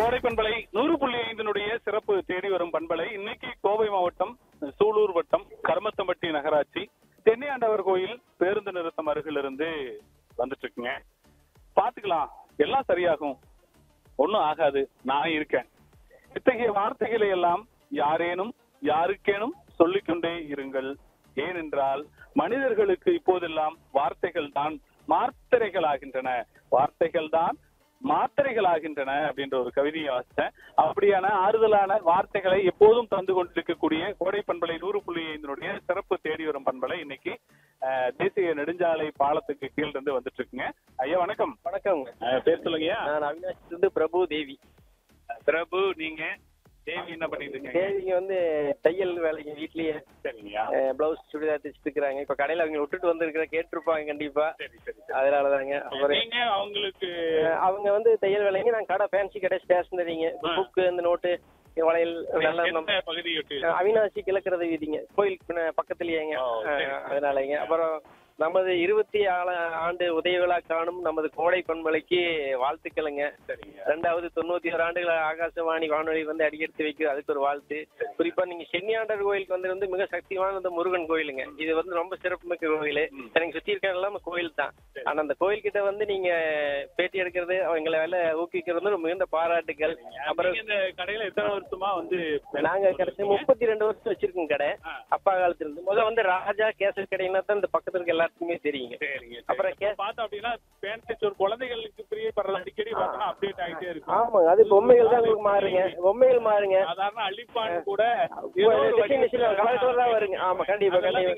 கோடை பண்பலை நூறு புள்ளி ஐந்தினுடைய சிறப்பு தேடி வரும் பண்பலை இன்னைக்கு கோவை மாவட்டம் சூலூர் வட்டம் கருமத்தம்பட்டி நகராட்சி தென்னையாண்டவர் கோயில் பேருந்து நிறுத்தம் அருகிலிருந்து வந்துட்டு இருக்குங்க பாத்துக்கலாம் எல்லாம் சரியாகும் ஒண்ணும் ஆகாது நான் இருக்கேன் இத்தகைய வார்த்தைகளை எல்லாம் யாரேனும் யாருக்கேனும் சொல்லிக்கொண்டே இருங்கள் ஏனென்றால் மனிதர்களுக்கு இப்போதெல்லாம் வார்த்தைகள் தான் மாத்திரைகளாகின்றன வார்த்தைகள் தான் மாத்திரைகளாகின்றன அப்படின்ற ஒரு கவிதையை வாசித்தேன் அப்படியான ஆறுதலான வார்த்தைகளை எப்போதும் தந்து கொண்டிருக்கக்கூடிய கோடை பண்பலை நூறு புள்ளி ஐந்தினுடைய சிறப்பு தேடி வரும் பண்பலை இன்னைக்கு அஹ், தேசிய நெடுஞ்சாலை பாலத்துக்கு கீழ இருந்து வந்துட்டு இருக்குங்க ஐயா வணக்கம் வணக்கம் அஹ், பேர் சொல்லுங்கய்யா நான் அவினாஷ் இருந்து பிரபு தேவி பிரபு நீங்க தேவி என்ன பண்ணிட்டு இருக்கீங்க தேவிங்க வந்து தையல் வேலைக்கு வீட்லயே சரிங்கய்யா பிளவுஸ் சுடிதார் தைச்சிட்டு இருக்காங்க இப்ப கடையில அவங்க விட்டுட்டு வந்திருக்கிற கேட்டிருப்பாங்க கண்டிப்பா சரி சரி சரி. அதனாலதாங்க அப்புறம் நீங்க அவங்களுக்கு அஹ், அவங்க வந்து தையல் வேலைங்க நான் கடை ஃபேன்சி கடை ஸ்டேஷனரிங்க ஆ. புக்கு அந்த நோட்டு வளையல் நல்லா எந்த பகுதியை அஹ், அவினாசி கிழக்கிறது வீதிங்க கோயிலுக்கு பின்ன பக்கத்துலயேங்க ஓ, சரி. அஹ், அதனாலங்க அப்புறம் நமது இருபத்தி ஆள ஆண்டு உதய விழா காணும் நமது கோடை பண்பலைக்கு வாழ்த்துக்களுங்க சரிங்க ரெண்டாவது தொண்ணூத்தி ஒரு ஆண்டுகள் ஆகாசவாணி வானொலி வந்து அடியெடுத்து வைக்குது அதுக்கு ஒரு வாழ்த்து குறிப்பா நீங்க சென்னியாண்டர் கோயிலுக்கு வந்து வந்து மிக சக்தியான இந்த முருகன் கோயிலுங்க இது வந்து ரொம்ப சிறப்புமிக்க கோயில் ம். எனக்கு சுத்தி இருக்க எல்லாம் கோயில் தான் ஆனா அந்த கோயில் கிட்ட வந்து நீங்க பேட்டி எடுக்கிறது அவங்களை வேலை ஊக்குவிக்கிறது வந்து மிகுந்த பாராட்டுகள் அப்புறம் நீங்க இந்த கடையில எத்தனை வருஷமா வந்து நாங்க கடைசி முப்பத்தி ரெண்டு வருஷம் வச்சிருக்கோம் கடை ஆ. அப்பா காலத்துல இருந்து முதல்ல வந்து ராஜா கேசர் கடைன்னா தான் இந்த பக்கத்துல இருக்க எல்லாத்துக்குமே தெரியுங்க சரிங்க அப்புறம் அப்புறம் கே- பார்த்தோம் அப்படின்னா பேண்ட் ஒரு குழந்தைகளுக்கு பிரியப்படுறது அடிக்கடி பார்த்தோம்னா அப்டேட் ஆகிட்டே இருக்கும் ஆமாங்க அது பொம்மைகள் தான் உங்களுக்கு மாறுங்க பொம்மைகள் மாறுங்க சாதாரண அழிப்பான் கூட ஏதோ ஒரு டிசைன் வடிவத்துல கலர் கலரா வருங்க ஆமா கண்டிப்பா அதெல்லாம் கண்டிப்பா